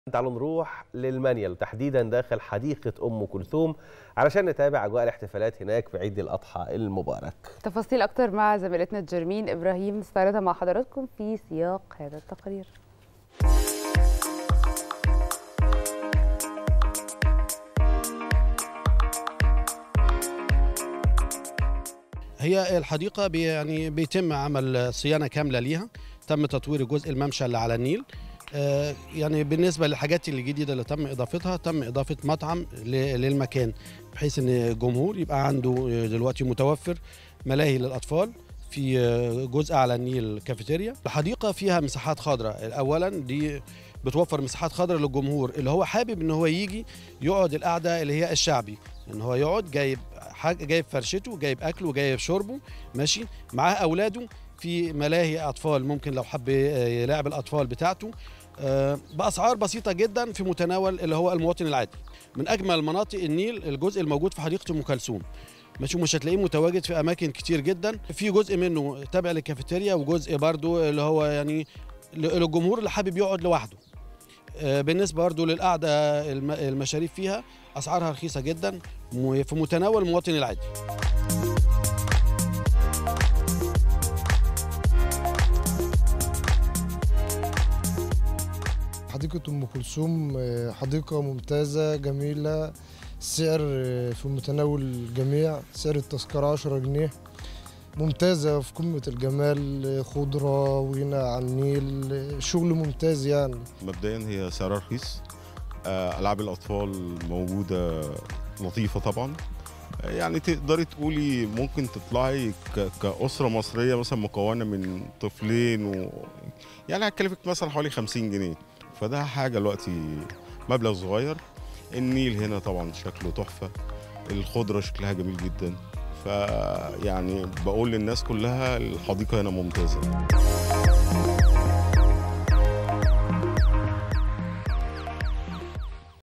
تعالوا نروح للمانيال تحديدا داخل حديقة أم كلثوم علشان نتابع أجواء الاحتفالات هناك في عيد الأضحى المبارك تفاصيل أكتر مع زميلتنا جرمين إبراهيم نستعرضها مع حضراتكم في سياق هذا التقرير هي الحديقة بي يعني بيتم عمل صيانة كاملة ليها تم تطوير جزء الممشى اللي على النيل آه، يعني بالنسبة للحاجات الجديدة اللي تم إضافتها تم إضافة مطعم ل- للمكان بحيث إن الجمهور يبقى عنده دلوقتي متوفر ملاهي للأطفال في آه، جزء على النيل كافيتيريا الحديقة فيها مساحات خضراء أولا دي بتوفر مساحات خضراء للجمهور اللي هو حابب ان هو يجي يقعد القعده اللي هي الشعبي ان هو يقعد جايب حاجه جايب فرشته جايب اكله جايب شربه ماشي معاه اولاده في ملاهي اطفال ممكن لو حب يلاعب الاطفال بتاعته آه، باسعار بسيطه جدا في متناول اللي هو المواطن العادي من اجمل مناطق النيل الجزء الموجود في حديقه ام كلثوم ماشي مش هتلاقيه متواجد في اماكن كتير جدا في جزء منه تابع للكافيتيريا وجزء برضو اللي هو يعني للجمهور اللي حابب يقعد لوحده آه، بالنسبه برضو للقعده الم- المشاريب فيها اسعارها رخيصه جدا م- في متناول المواطن العادي حديقة أم كلثوم آه، حديقة ممتازة جميلة السعر آه، في متناول الجميع سعر التذكرة 10 جنيه ممتازة في قمة الجمال آه، خضرة وهنا على النيل آه، شغل ممتاز يعني مبدئيا هي سعرها رخيص آه، العاب الاطفال موجوده لطيفه طبعا آه، يعني تقدري تقولي ممكن تطلعي ك- كاسره مصريه مثلا مكونه من طفلين و... يعني هتكلفك مثلا حوالي 50 جنيه فده حاجه دلوقتي مبلغ صغير النيل هنا طبعا شكله تحفه الخضره شكلها جميل جدا فيعني بقول للناس كلها الحديقه هنا ممتازه